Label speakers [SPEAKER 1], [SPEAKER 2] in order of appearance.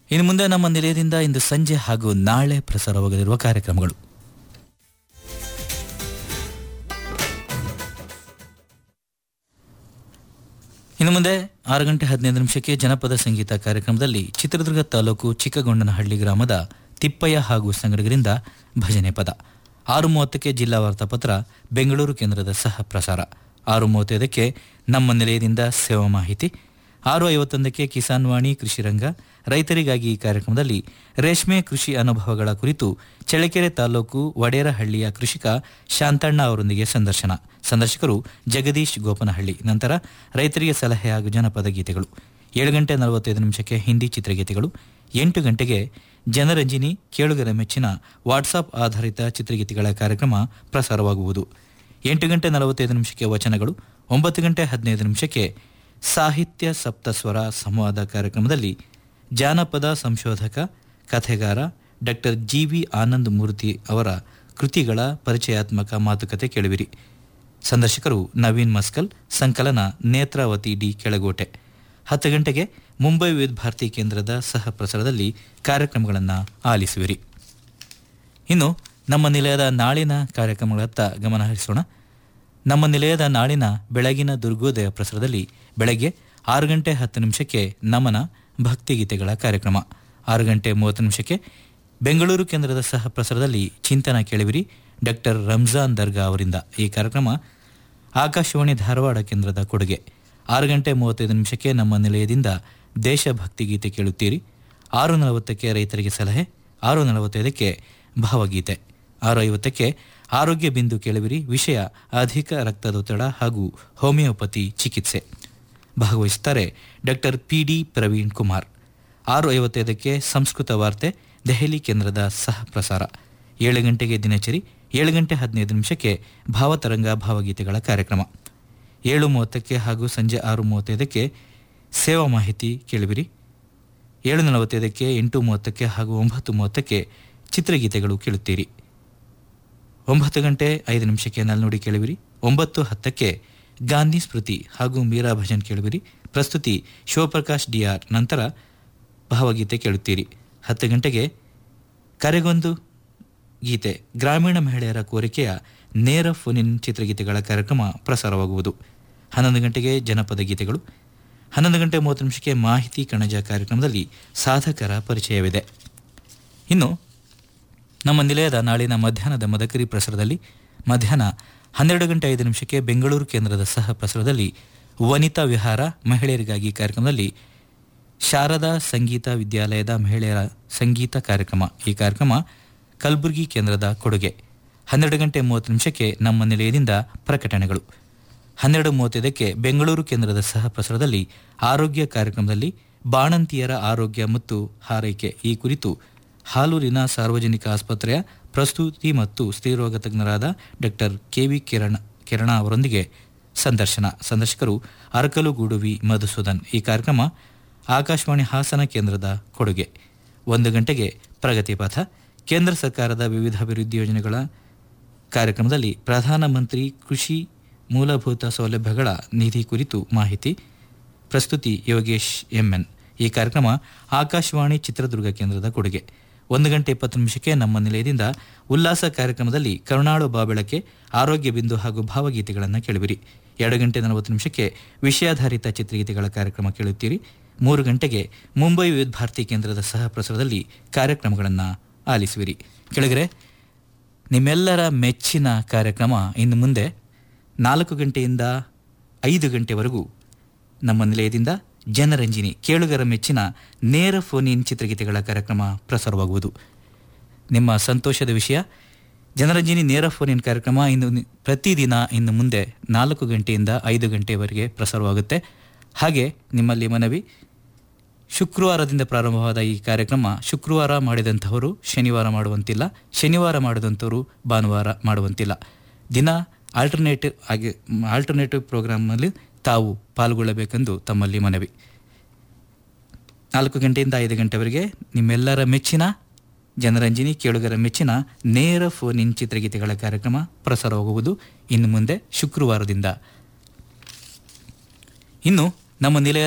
[SPEAKER 1] ಇನ್ನು ಮುಂದೆ ನಮ್ಮ ನಿಲಯದಿಂದ ಇಂದು ಸಂಜೆ ಹಾಗೂ ನಾಳೆ ಪ್ರಸಾರವಾಗಲಿರುವ ಕಾರ್ಯಕ್ರಮಗಳು ಇನ್ನು ಮುಂದೆ ಆರು ಗಂಟೆ ಹದಿನೈದು ನಿಮಿಷಕ್ಕೆ ಜನಪದ ಸಂಗೀತ ಕಾರ್ಯಕ್ರಮದಲ್ಲಿ ಚಿತ್ರದುರ್ಗ ತಾಲೂಕು ಚಿಕ್ಕಗೊಂಡನಹಳ್ಳಿ ಗ್ರಾಮದ ತಿಪ್ಪಯ್ಯ ಹಾಗೂ ಸಂಗಡಿಗರಿಂದ ಭಜನೆ ಪದ ಆರು ಮೂವತ್ತಕ್ಕೆ ಜಿಲ್ಲಾ ವಾರ್ತಾಪತ್ರ ಬೆಂಗಳೂರು ಕೇಂದ್ರದ ಸಹ ಪ್ರಸಾರ ಆರು ಮೂವತ್ತೈದಕ್ಕೆ ನಮ್ಮ ನಿಲಯದಿಂದ ಸೇವಾ ಮಾಹಿತಿ ಆರು ಐವತ್ತೊಂದಕ್ಕೆ ಕಿಸಾನ್ ವಾಣಿ ಕೃಷಿ ರಂಗ ರೈತರಿಗಾಗಿ ಈ ಕಾರ್ಯಕ್ರಮದಲ್ಲಿ ರೇಷ್ಮೆ ಕೃಷಿ ಅನುಭವಗಳ ಕುರಿತು ಚಳ್ಳಕೆರೆ ತಾಲೂಕು ವಡೇರಹಳ್ಳಿಯ ಕೃಷಿಕ ಶಾಂತಣ್ಣ ಅವರೊಂದಿಗೆ ಸಂದರ್ಶನ ಸಂದರ್ಶಕರು ಜಗದೀಶ್ ಗೋಪನಹಳ್ಳಿ ನಂತರ ರೈತರಿಗೆ ಸಲಹೆ ಹಾಗೂ ಜನಪದ ಗೀತೆಗಳು ಏಳು ಗಂಟೆ ನಲವತ್ತೈದು ನಿಮಿಷಕ್ಕೆ ಹಿಂದಿ ಚಿತ್ರಗೀತೆಗಳು ಎಂಟು ಗಂಟೆಗೆ ಜನರಂಜಿನಿ ಕೇಳುಗರ ಮೆಚ್ಚಿನ ವಾಟ್ಸಾಪ್ ಆಧಾರಿತ ಚಿತ್ರಗೀತೆಗಳ ಕಾರ್ಯಕ್ರಮ ಪ್ರಸಾರವಾಗುವುದು ಎಂಟು ಗಂಟೆ ನಲವತ್ತೈದು ನಿಮಿಷಕ್ಕೆ ವಚನಗಳು ಒಂಬತ್ತು ಗಂಟೆ ಹದಿನೈದು ನಿಮಿಷಕ್ಕೆ ಸಾಹಿತ್ಯ ಸಪ್ತಸ್ವರ ಸಂವಾದ ಕಾರ್ಯಕ್ರಮದಲ್ಲಿ ಜಾನಪದ ಸಂಶೋಧಕ ಕಥೆಗಾರ doctor G V Anand Murthy ಅವರ ಕೃತಿಗಳ ಪರಿಚಯಾತ್ಮಕ ಮಾತುಕತೆ ಕೇಳುವಿರಿ ಸಂದರ್ಶಕರು ನವೀನ್ ಮಸ್ಕಲ್ ಸಂಕಲನ ನೇತ್ರಾವತಿ ಡಿ ಕೆಳಗೋಟೆ ಹತ್ತು ಗಂಟೆಗೆ ಮುಂಬೈ ವಿವಿಧ ಭಾರತಿ ಕೇಂದ್ರದ ಸಹ ಪ್ರಸಾರದಲ್ಲಿ ಕಾರ್ಯಕ್ರಮಗಳನ್ನು ಆಲಿಸುವಿರಿ ಇನ್ನು ನಮ್ಮ ನಿಲಯದ ನಾಳಿನ ಕಾರ್ಯಕ್ರಮಗಳತ್ತ ಗಮನ ಹರಿಸೋಣ ನಮ್ಮ ನಿಲಯದ ನಾಳಿನ ಬೆಳಗಿನ ದುರ್ಗೋದಯ ಪ್ರಸಾರದಲ್ಲಿ ಬೆಳಗ್ಗೆ ಆರು ಗಂಟೆ ಹತ್ತು ನಿಮಿಷಕ್ಕೆ ನಮನ ಭಕ್ತಿಗೀತೆಗಳ ಕಾರ್ಯಕ್ರಮ ಆರು ಗಂಟೆ ಮೂವತ್ತು ನಿಮಿಷಕ್ಕೆ ಬೆಂಗಳೂರು ಕೇಂದ್ರದ ಸಹ ಪ್ರಸಾರದಲ್ಲಿ ಚಿಂತನ ಕೇಳುವಿರಿ ಡಾಕ್ಟರ್ ರಂಜಾನ್ ದರ್ಗಾ ಅವರಿಂದ ಈ ಕಾರ್ಯಕ್ರಮ ಆಕಾಶವಾಣಿ ಧಾರವಾಡ ಕೇಂದ್ರದ ಕೊಡುಗೆ ಆರು ಗಂಟೆ ಮೂವತ್ತೈದು ನಿಮಿಷಕ್ಕೆ ನಮ್ಮ ನಿಲಯದಿಂದ ದೇಶಭಕ್ತಿ ಗೀತೆ ಕೇಳುತ್ತೀರಿ ಆರು ನಲವತ್ತಕ್ಕೆ ರೈತರಿಗೆ ಸಲಹೆ ಆರು ನಲವತ್ತೈದಕ್ಕೆ ಭಾವಗೀತೆ ಆರು ಐವತ್ತಕ್ಕೆ ಆರೋಗ್ಯ ಬಿಂದು ಕೇಳುವಿರಿ ವಿಷಯ ಅಧಿಕ ರಕ್ತದೊತ್ತಡ ಹಾಗೂ ಹೋಮಿಯೋಪತಿ ಚಿಕಿತ್ಸೆ ಭಾಗವಹಿಸುತ್ತಾರೆ doctor P D Praveen Kumar ಆರು ಐವತ್ತೈದಕ್ಕೆ ಸಂಸ್ಕೃತ ವಾರ್ತೆ ದೆಹಲಿ ಕೇಂದ್ರದ ಸಹ ಪ್ರಸಾರ ಏಳು ಗಂಟೆಗೆ ದಿನಚರಿ ಏಳು ಗಂಟೆ ಹದಿನೈದು ನಿಮಿಷಕ್ಕೆ ಭಾವತರಂಗ ಭಾವಗೀತೆಗಳ ಕಾರ್ಯಕ್ರಮ ಏಳು ಮೂವತ್ತಕ್ಕೆ ಹಾಗೂ ಸಂಜೆ ಆರು ಮೂವತ್ತೈದಕ್ಕೆ ಸೇವಾ ಮಾಹಿತಿ ಕೇಳುವಿರಿ ಏಳು ನಲವತ್ತೈದಕ್ಕೆ ಎಂಟು ಮೂವತ್ತಕ್ಕೆ ಹಾಗೂ ಒಂಬತ್ತು ಮೂವತ್ತಕ್ಕೆ ಚಿತ್ರಗೀತೆಗಳು ಕೇಳುತ್ತೀರಿ ಒಂಬತ್ತು ಗಂಟೆ ಐದು ನಿಮಿಷಕ್ಕೆ ನಲ್ನುಡಿ ಕೇಳುವಿರಿ ಒಂಬತ್ತು ಹತ್ತಕ್ಕೆ ಗಾಂಧಿ ಸ್ಮೃತಿ ಹಾಗೂ ಮೀರಾ ಭಜನ್ ಕೇಳುವಿರಿ ಪ್ರಸ್ತುತಿ ಶಿವಪ್ರಕಾಶ್ ಡಿಆರ್ ನಂತರ ಭಾವಗೀತೆ ಕೇಳುತ್ತೀರಿ ಹತ್ತು ಗಂಟೆಗೆ ಕರೆಗೊಂದು ಗೀತೆ ಗ್ರಾಮೀಣ ಮಹಿಳೆಯರ ಕೋರಿಕೆಯ ನೇರ ಫೋನಿನ್ ಚಿತ್ರಗೀತೆಗಳ ಕಾರ್ಯಕ್ರಮ ಪ್ರಸಾರವಾಗುವುದು ಹನ್ನೊಂದು ಗಂಟೆಗೆ ಜನಪದ ಗೀತೆಗಳು ಹನ್ನೊಂದು ಗಂಟೆ ಮೂವತ್ತು ನಿಮಿಷಕ್ಕೆ ಮಾಹಿತಿ ಕಣಜ ಕಾರ್ಯಕ್ರಮದಲ್ಲಿ ಸಾಧಕರ ಪರಿಚಯವಿದೆ ಇನ್ನು ನಮ್ಮ ನಿಲಯದ ನಾಳಿನ ಮಧ್ಯಾಹ್ನದ ಮದಕರಿ ಪ್ರಸಾರದಲ್ಲಿ ಮಧ್ಯಾಹ್ನ ಹನ್ನೆರಡು ಗಂಟೆ ಐದು ನಿಮಿಷಕ್ಕೆ ಬೆಂಗಳೂರು ಕೇಂದ್ರದ ಸಹ ಪ್ರಸಾರದಲ್ಲಿ ವನಿತಾ ವಿಹಾರ ಮಹಿಳೆಯರಿಗಾಗಿ ಕಾರ್ಯಕ್ರಮದಲ್ಲಿ ಶಾರದಾ ಸಂಗೀತ ವಿದ್ಯಾಲಯದ ಮಹಿಳೆಯರ ಸಂಗೀತ ಕಾರ್ಯಕ್ರಮ ಈ ಕಾರ್ಯಕ್ರಮ ಕಲಬುರಗಿ ಕೇಂದ್ರದ ಕೊಡುಗೆ ಹನ್ನೆರಡು ಗಂಟೆ ಮೂವತ್ತು ನಿಮಿಷಕ್ಕೆ ನಮ್ಮ ನಿಲಯದಿಂದ ಪ್ರಕಟಣೆಗಳು ಹನ್ನೆರಡು ಮೂವತ್ತೈದಕ್ಕೆ ಬೆಂಗಳೂರು ಕೇಂದ್ರದ ಸಹ ಪ್ರಸಾರದಲ್ಲಿ ಆರೋಗ್ಯ ಕಾರ್ಯಕ್ರಮದಲ್ಲಿ ಬಾಣಂತಿಯರ ಆರೋಗ್ಯ ಮತ್ತು ಹಾರೈಕೆ ಈ ಕುರಿತು ಹಾಲೂರಿನ ಸಾರ್ವಜನಿಕ ಆಸ್ಪತ್ರೆಯ ಪ್ರಸ್ತುತಿ ಮತ್ತು ಸ್ತ್ರೀರೋಗ ತಜ್ಞರಾದ ಡಾಕ್ಟರ್ ಕೆವಿ ಕಿರಣ್ ಕಿರಣ ಅವರೊಂದಿಗೆ ಸಂದರ್ಶನ ಸಂದರ್ಶಕರು ಅರಕಲುಗೂಡು ವಿ ಮಧುಸೂದನ್ ಈ ಕಾರ್ಯಕ್ರಮ ಆಕಾಶವಾಣಿ ಹಾಸನ ಕೇಂದ್ರದ ಕೊಡುಗೆ ಒಂದು ಗಂಟೆಗೆ ಪ್ರಗತಿ ಪಥ ಕೇಂದ್ರ ಸರ್ಕಾರದ ವಿವಿಧ ಅಭಿವೃದ್ಧಿ ಯೋಜನೆಗಳ ಕಾರ್ಯಕ್ರಮದಲ್ಲಿ ಪ್ರಧಾನಮಂತ್ರಿ ಕೃಷಿ ಮೂಲಭೂತ ಸೌಲಭ್ಯಗಳ ನಿಧಿ ಕುರಿತು ಮಾಹಿತಿ ಪ್ರಸ್ತುತಿ ಯೋಗೇಶ್ ಎಂಎನ್ ಈ ಕಾರ್ಯಕ್ರಮ ಆಕಾಶವಾಣಿ ಚಿತ್ರದುರ್ಗ ಕೇಂದ್ರದ ಕೊಡುಗೆ ಒಂದು ಗಂಟೆ ಇಪ್ಪತ್ತು ನಿಮಿಷಕ್ಕೆ ನಮ್ಮ ನಿಲಯದಿಂದ ಉಲ್ಲಾಸ ಕಾರ್ಯಕ್ರಮದಲ್ಲಿ ಕರುಣಾಳು ಬಾಬೆಳಕೆ ಆರೋಗ್ಯ ಬಿಂದು ಹಾಗೂ ಭಾವಗೀತೆಗಳನ್ನು ಕೇಳುವಿರಿ ಎರಡು ಗಂಟೆ ನಲವತ್ತು ನಿಮಿಷಕ್ಕೆ ವಿಷಯಾಧಾರಿತ ಚಿತ್ರಗೀತೆಗಳ ಕಾರ್ಯಕ್ರಮ ಕೇಳುತ್ತೀರಿ ಮೂರು ಗಂಟೆಗೆ ಮುಂಬೈ ವಿವಿಧ ಭಾರತಿ ಕೇಂದ್ರದ ಸಹ ಪ್ರಸಾರದಲ್ಲಿ ಕಾರ್ಯಕ್ರಮಗಳನ್ನು ಆಲಿಸುವಿರಿ ಕೆಳಗರೆ ನಿಮ್ಮೆಲ್ಲರ ಮೆಚ್ಚಿನ ಕಾರ್ಯಕ್ರಮ ಇನ್ನು ಮುಂದೆ ನಾಲ್ಕು ಗಂಟೆಯಿಂದ ಐದು ಗಂಟೆವರೆಗೂ ನಮ್ಮ ನಿಲಯದಿಂದ ಜನರಂಜಿನಿ ಕೇಳುಗರ ಮೆಚ್ಚಿನ ನೇರ ಫೋನ್ ಇನ್ ಚಿತ್ರಗೀತೆಗಳ ಕಾರ್ಯಕ್ರಮ ಪ್ರಸಾರವಾಗುವುದು ನಿಮ್ಮ ಸಂತೋಷದ ವಿಷಯ ಜನರಂಜಿನಿ ನೇರ ಫೋನ್ ಇನ್ ಕಾರ್ಯಕ್ರಮ ಇನ್ನು ನಿ- ಪ್ರತಿದಿನ ಇನ್ನು ಮುಂದೆ ನಾಲ್ಕು ಗಂಟೆಯಿಂದ ಐದು ಗಂಟೆವರೆಗೆ ಪ್ರಸಾರವಾಗುತ್ತೆ ಹಾಗೆ ನಿಮ್ಮಲ್ಲಿ ಮನವಿ ಶುಕ್ರವಾರದಿಂದ ಪ್ರಾರಂಭವಾದ ಈ ಕಾರ್ಯಕ್ರಮ ಶುಕ್ರವಾರ ಮಾಡಿದಂಥವರು ಶನಿವಾರ ಮಾಡುವಂತಿಲ್ಲ ಶನಿವಾರ ಮಾಡಿದಂಥವರು ಭಾನುವಾರ ಮಾಡುವಂತಿಲ್ಲ ದಿನ ಆಲ್ಟರ್ನೇಟಿವ್ ಆಗಿ ಆಲ್ಟರ್ನೇಟಿವ್ ಪ್ರೋಗ್ರಾಮ್ನಲ್ಲಿ ತಾವು ಪಾಲ್ಗೊಳ್ಳಬೇಕೆಂದು ತಮ್ಮಲ್ಲಿ ಮನವಿ ನಾಲ್ಕು ಗಂಟೆಯಿಂದ ಐದು ಗಂಟೆವರೆಗೆ ನಿಮ್ಮೆಲ್ಲರ ಮೆಚ್ಚಿನ ಜನರಂಜಿನಿ ಕೇಳುಗರ ಮೆಚ್ಚಿನ ನೇರ ಫೋನ್ ಇನ್ ಚಿತ್ರಗೀತೆಗಳ ಕಾರ್ಯಕ್ರಮ ಪ್ರಸಾರವಾಗುವುದು ಇನ್ನು ಮುಂದೆ ಶುಕ್ರವಾರದಿಂದ ಇನ್ನು ನಮ್ಮ ನಿಲಯ